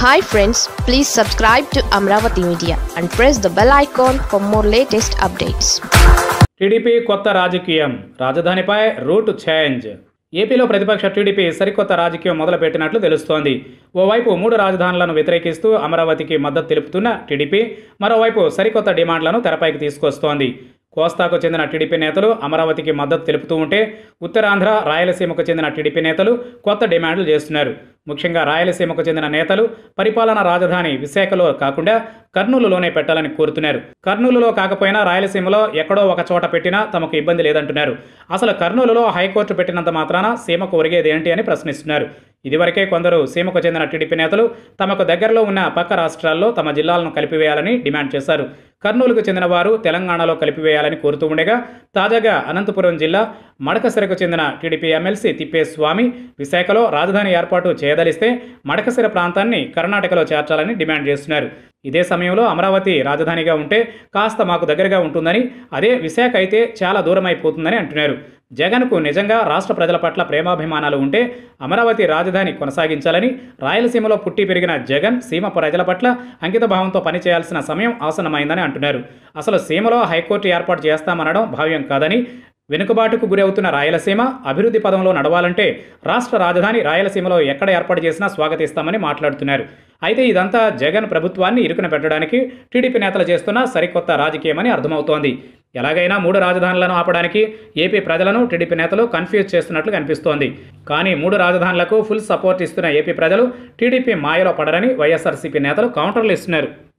hi friends please subscribe to Amaravati media and press the bell icon for more latest updates TDP కొత్త రాజకీయం రాజధానిపై route change ఏపీలో ప్రతిపక్ష TDP సరికొత్త రాజకీయం మొదలుపెట్టినట్లు తెలుస్తోంది ఓవైపు మూడు రాజధానులను వ్యతిరేకిస్తూ అమరావతికి మద్దతు తెలుపుతున్న టీడీపీ మరోవైపు సరికొత్త డిమాండ్లను తెరపైకి తీసుకొస్తోంది కోస్తాకు చెందిన టీడీపీ నేతలు అమరావతికి మద్దతు తెలుపుతూ ఉంటే ఉత్తరాంధ్ర రాయలసీమకు చెందిన టీడీపీ నేతలు కొత్త డిమాండ్లు చేస్తున్నారు ముఖ్యంగా రాయలసీమకు చెందిన నేతలు పరిపాలనా రాజధాని విశాఖలో కాకుండా కర్నూలులోనే పెట్టాలని కోరుతున్నారు కర్నూలులో కాకపోయినా రాయలసీమలో ఎక్కడో ఒక చోట పెట్టినా తమకు ఇబ్బంది లేదంటున్నారు అసలు కర్నూలులో హైకోర్టు పెట్టినంత మాత్రాన సీమకు ఒరిగేది ఏంటి అని ప్రశ్నిస్తున్నారు ఇదివరకే కొందరు సీమకు చెందిన టీడీపీ నేతలు తమకు దగ్గరలో ఉన్న పక్క రాష్ట్రాల్లో తమ జిల్లాలను కలిపివేయాలని డిమాండ్ చేశారు కర్నూలుకు చెందిన వారు తెలంగాణలో కలిపివేయాలని కోరుతూ ఉండగా తాజాగా అనంతపురం జిల్లా మడకసిరకు చెందిన టీడీపీ ఎమ్మెల్సీ తిప్పేస్వామి విశాఖలో రాజధాని ఏర్పాటు చేయదలిస్తే మడకసిర ప్రాంతాన్ని కర్ణాటకలో చేర్చాలని డిమాండ్ చేస్తున్నారు ఇదే సమయంలో అమరావతి రాజధానిగా ఉంటే కాస్త మాకు దగ్గరగా ఉంటుందని అదే విశాఖ అయితే చాలా దూరం అయిపోతుందని అంటున్నారు జగన్కు నిజంగా రాష్ట్ర ప్రజల పట్ల ప్రేమాభిమానాలు ఉంటే అమరావతి రాజధాని కొనసాగించాలని రాయలసీమలో పుట్టి పెరిగిన జగన్ సీమ ప్రజల పట్ల అంకిత భావంతో పనిచేయాల్సిన సమయం ఆసన్నమైందని అంటున్నారు అసలు సీమలో హైకోర్టు ఏర్పాటు చేస్తామనడం భావ్యం కాదని వెనుకబాటుకు గురవుతున్న రాయలసీమ అభివృద్ధి పదంలో నడవాలంటే రాష్ట్ర రాజధాని రాయలసీమలో ఎక్కడ ఏర్పాటు చేసినా స్వాగతిస్తామని మాట్లాడుతున్నారు అయితే ఇదంతా జగన్ ప్రభుత్వాన్ని ఇరుకున పెట్టడానికి టీడీపీ నేతలు చేస్తున్న సరికొత్త రాజకీయమని అర్థమవుతోంది ఎలాగైనా మూడు రాజధానులను ఆపడానికి ఏపీ ప్రజలను టీడీపీ నేతలు కన్ఫ్యూజ్ చేస్తున్నట్లు కనిపిస్తోంది కానీ మూడు రాజధానులకు ఫుల్ సపోర్ట్ ఇస్తున్న ఏపీ ప్రజలు టీడీపీ మాయలో పడరని వైఎస్ఆర్సీపీ నేతలు కౌంటర్లు ఇస్తున్నారు